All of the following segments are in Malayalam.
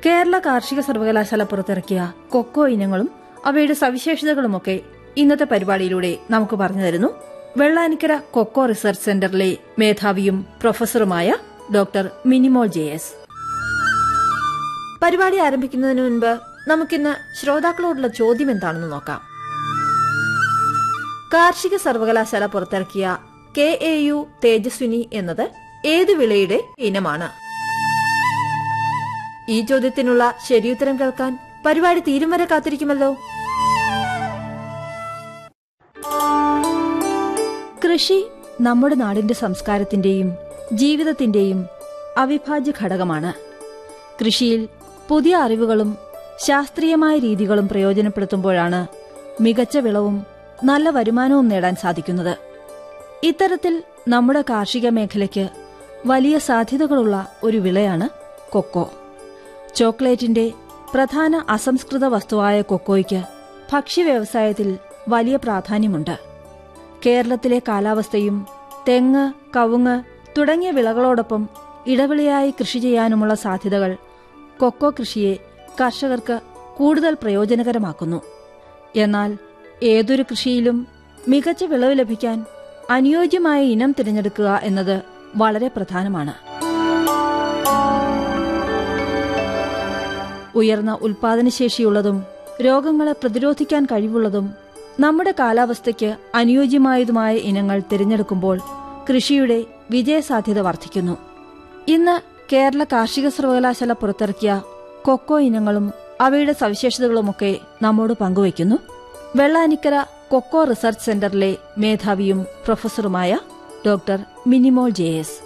കേരള കാർഷിക സർവകലാശാല പുറത്തിറക്കിയ കൊക്കോ ഇനങ്ങളും അവയുടെ സവിശേഷതകളുമൊക്കെ ഇന്നത്തെ പരിപാടിയിലൂടെ നമുക്ക് പറഞ്ഞു തരുന്നു വെള്ളാനിക്കര കൊക്കോ റിസർച്ച് സെന്ററിലെ മേധാവിയും പ്രൊഫസറുമായ ഡോക്ടർ മിനിമോൾ ജെ എസ് പരിപാടി ആരംഭിക്കുന്നതിന് മുൻപ് നമുക്കിന്ന് ശ്രോതാക്കളോടുള്ള ചോദ്യം എന്താണെന്ന് നോക്കാം കാർഷിക സർവകലാശാല പുറത്തിറക്കിയ കെ എ യു തേജസ്വിനി എന്നത് ഏത് വിളയുടെ ഇനമാണ് ഈ ചോദ്യത്തിനുള്ള ശരിയുത്തരം കേൾക്കാൻ പരിപാടി തീരും വരെ കാത്തിരിക്കുമല്ലോ കൃഷി നമ്മുടെ നാടിന്റെ സംസ്കാരത്തിന്റെയും ജീവിതത്തിന്റെയും അവിഭാജ്യ ഘടകമാണ് കൃഷിയിൽ പുതിയ അറിവുകളും ശാസ്ത്രീയമായ രീതികളും പ്രയോജനപ്പെടുത്തുമ്പോഴാണ് മികച്ച വിളവും നല്ല വരുമാനവും നേടാൻ സാധിക്കുന്നത് ഇത്തരത്തിൽ നമ്മുടെ കാർഷിക മേഖലയ്ക്ക് വലിയ സാധ്യതകളുള്ള ഒരു വിളയാണ് കൊക്കോ ചോക്ലേറ്റിന്റെ പ്രധാന അസംസ്കൃത വസ്തുവായ കൊക്കോയ്ക്ക് ഭക്ഷ്യവ്യവസായത്തിൽ വലിയ പ്രാധാന്യമുണ്ട് കേരളത്തിലെ കാലാവസ്ഥയും തെങ്ങ് കവുങ്ങ് തുടങ്ങിയ വിളകളോടൊപ്പം ഇടവിളയായി കൃഷി ചെയ്യാനുമുള്ള സാധ്യതകൾ കൊക്കോ കൃഷിയെ കർഷകർക്ക് കൂടുതൽ പ്രയോജനകരമാക്കുന്നു എന്നാൽ ഏതൊരു കൃഷിയിലും മികച്ച വിളവ് ലഭിക്കാൻ അനുയോജ്യമായ ഇനം തിരഞ്ഞെടുക്കുക എന്നത് വളരെ പ്രധാനമാണ് ഉയർന്ന ഉൽപാദനശേഷിയുള്ളതും രോഗങ്ങളെ പ്രതിരോധിക്കാൻ കഴിവുള്ളതും നമ്മുടെ കാലാവസ്ഥയ്ക്ക് അനുയോജ്യമായതുമായ ഇനങ്ങൾ തിരഞ്ഞെടുക്കുമ്പോൾ കൃഷിയുടെ വിജയസാധ്യത വർദ്ധിക്കുന്നു ഇന്ന് കേരള കാർഷിക സർവകലാശാല പുറത്തിറക്കിയ കൊക്കോ ഇനങ്ങളും അവയുടെ സവിശേഷതകളുമൊക്കെ നമ്മോട് പങ്കുവയ്ക്കുന്നു വെള്ളാനിക്കര കൊക്കോ റിസർച്ച് സെന്ററിലെ മേധാവിയും പ്രൊഫസറുമായ ഡോക്ടർ മിനിമോൾ ജെ എസ്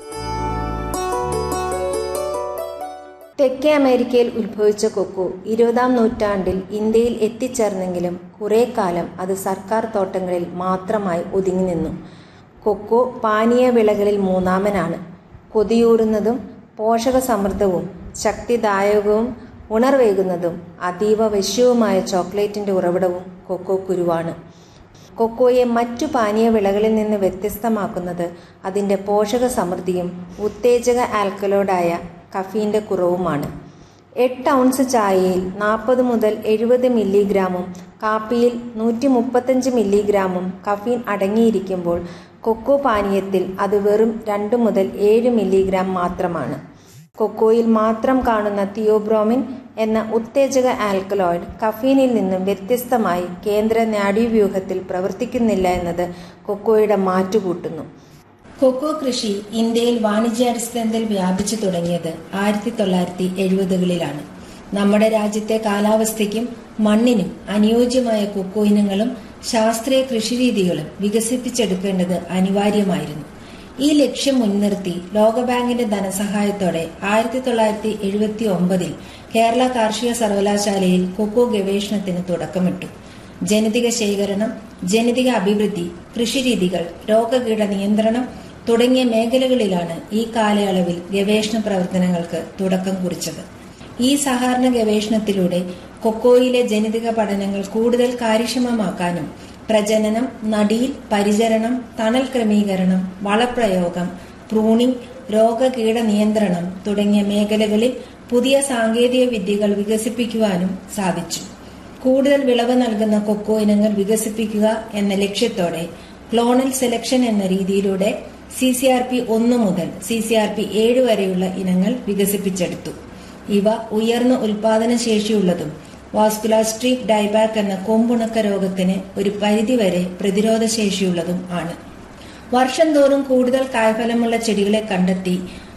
തെക്കേ അമേരിക്കയിൽ ഉത്ഭവിച്ച കൊക്കോ ഇരുപതാം നൂറ്റാണ്ടിൽ ഇന്ത്യയിൽ എത്തിച്ചേർന്നെങ്കിലും കുറേ കാലം അത് സർക്കാർ തോട്ടങ്ങളിൽ മാത്രമായി ഒതുങ്ങി നിന്നു കൊക്കോ പാനീയ വിളകളിൽ മൂന്നാമനാണ് കൊതിയൂറുന്നതും പോഷകസമൃദ്ധവും ശക്തിദായകവും ഉണർവേകുന്നതും അതീവ വശ്യവുമായ ചോക്ലേറ്റിന്റെ ഉറവിടവും കൊക്കോ കുരുവാണ് കൊക്കോയെ മറ്റു പാനീയ വിളകളിൽ നിന്ന് വ്യത്യസ്തമാക്കുന്നത് അതിൻ്റെ പോഷക സമൃദ്ധിയും ഉത്തേജക ആൽക്കലോയിഡായ കഫീൻ്റെ കുറവുമാണ് എട്ട് ഔൺസ് ചായയിൽ നാൽപ്പത് മുതൽ എഴുപത് മില്ലിഗ്രാമും കാപ്പിയിൽ നൂറ്റി മുപ്പത്തഞ്ച് മില്ലിഗ്രാമും കഫീൻ അടങ്ങിയിരിക്കുമ്പോൾ കൊക്കോ പാനീയത്തിൽ അത് വെറും രണ്ട് മുതൽ ഏഴ് മില്ലിഗ്രാം മാത്രമാണ് കൊക്കോയിൽ മാത്രം കാണുന്ന തിയോബ്രോമിൻ എന്ന ഉത്തേജക ആൽക്കലോയിഡ് കഫീനിൽ നിന്നും വ്യത്യസ്തമായി കേന്ദ്ര നാഡീവ്യൂഹത്തിൽ പ്രവർത്തിക്കുന്നില്ല എന്നത് കൊക്കോയുടെ മാറ്റുകൂട്ടുന്നു കൊക്കോ കൃഷി ഇന്ത്യയിൽ വാണിജ്യാടിസ്ഥാനത്തിൽ വ്യാപിച്ചു തുടങ്ങിയത് ആയിരത്തി തൊള്ളായിരത്തി എഴുപതുകളിലാണ് നമ്മുടെ രാജ്യത്തെ കാലാവസ്ഥയ്ക്കും മണ്ണിനും അനുയോജ്യമായ കൊക്കോ ഇനങ്ങളും ശാസ്ത്രീയ കൃഷിരീതികളും വികസിപ്പിച്ചെടുക്കേണ്ടത് അനിവാര്യമായിരുന്നു ഈ ലക്ഷ്യം മുൻനിർത്തി ലോകബാങ്കിന്റെ ധനസഹായത്തോടെ ആയിരത്തി തൊള്ളായിരത്തി എഴുപത്തി ഒമ്പതിൽ കേരള കാർഷിക സർവകലാശാലയിൽ കൊക്കോ ഗവേഷണത്തിന് തുടക്കമിട്ടു ജനിതക ശേഖരണം ജനിതക അഭിവൃദ്ധി കൃഷിരീതികൾ രോഗകീട നിയന്ത്രണം തുടങ്ങിയ മേഖലകളിലാണ് ഈ കാലയളവിൽ ഗവേഷണ പ്രവർത്തനങ്ങൾക്ക് തുടക്കം കുറിച്ചത് ഈ സഹകരണ ഗവേഷണത്തിലൂടെ കൊക്കോയിലെ ജനിതക പഠനങ്ങൾ കൂടുതൽ കാര്യക്ഷമമാക്കാനും പ്രജനനം നടീൽ പരിചരണം തണൽ ക്രമീകരണം വളപ്രയോഗം പ്രൂണിംഗ് രോഗകീട നിയന്ത്രണം തുടങ്ങിയ മേഖലകളിൽ പുതിയ സാങ്കേതിക വിദ്യകൾ വികസിപ്പിക്കുവാനും സാധിച്ചു കൂടുതൽ വിളവ് നൽകുന്ന കൊക്കോ ഇനങ്ങൾ വികസിപ്പിക്കുക എന്ന ലക്ഷ്യത്തോടെ ക്ലോണൽ സെലക്ഷൻ എന്ന രീതിയിലൂടെ സി സി ആർ പി ഒന്ന് മുതൽ സി സി ആർ പി ഏഴ് വരെയുള്ള ഇനങ്ങൾ വികസിപ്പിച്ചെടുത്തു ഇവ ഉയർന്ന ഉൽപാദന ശേഷിയുള്ളതും വാസ്കുലാസ്ട്രീക് ഡൈബാക്ക് എന്ന കൊമ്പുണക്ക രോഗത്തിന് ഒരു പരിധിവരെ പ്രതിരോധ ശേഷിയുള്ളതും ആണ് വർഷം തോറും കൂടുതൽ കായ്ഫലമുള്ള ചെടികളെ കണ്ടെത്തി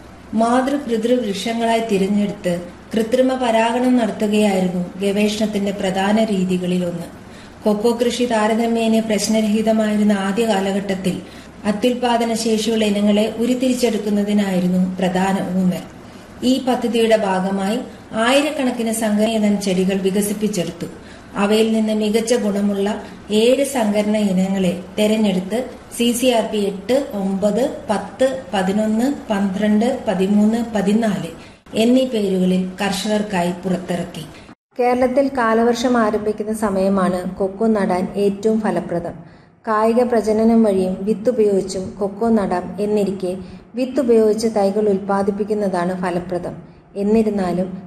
മാതൃപിതൃ വൃക്ഷങ്ങളായി തിരഞ്ഞെടുത്ത് കൃത്രിമ പരാഗണം നടത്തുകയായിരുന്നു ഗവേഷണത്തിന്റെ പ്രധാന രീതികളിൽ ഒന്ന് കൊക്കോ കൃഷി താരതമ്യേന പ്രശ്നരഹിതമായിരുന്ന ആദ്യ കാലഘട്ടത്തിൽ അത്യുൽപാദന ശേഷിയുള്ള ഇനങ്ങളെ ഉരുത്തിരിച്ചെടുക്കുന്നതിനായിരുന്നു പ്രധാന ഊന്നൽ ഈ പദ്ധതിയുടെ ഭാഗമായി ആയിരക്കണക്കിന് സങ്കരയിനം ചെടികൾ വികസിപ്പിച്ചെടുത്തു അവയിൽ നിന്ന് മികച്ച ഗുണമുള്ള ഏഴ് സങ്കരണ ഇനങ്ങളെ തെരഞ്ഞെടുത്ത് സി സി ആർ പി എട്ട് ഒമ്പത് പത്ത് പതിനൊന്ന് പന്ത്രണ്ട് പതിമൂന്ന് പതിനാല് എന്നീ പേരുകളിൽ കർഷകർക്കായി പുറത്തിറക്കി കേരളത്തിൽ കാലവർഷം ആരംഭിക്കുന്ന സമയമാണ് കൊക്കോ നടാൻ ഏറ്റവും ഫലപ്രദം കായിക പ്രജനനം വഴിയും വിത്ത് ഉപയോഗിച്ചും കൊക്കോ നടാം എന്നിരിക്കെ വിത്ത് ഉപയോഗിച്ച് തൈകൾ ഉൽപ്പാദിപ്പിക്കുന്നതാണ് ഫലപ്രദം എന്നിരുന്നാലും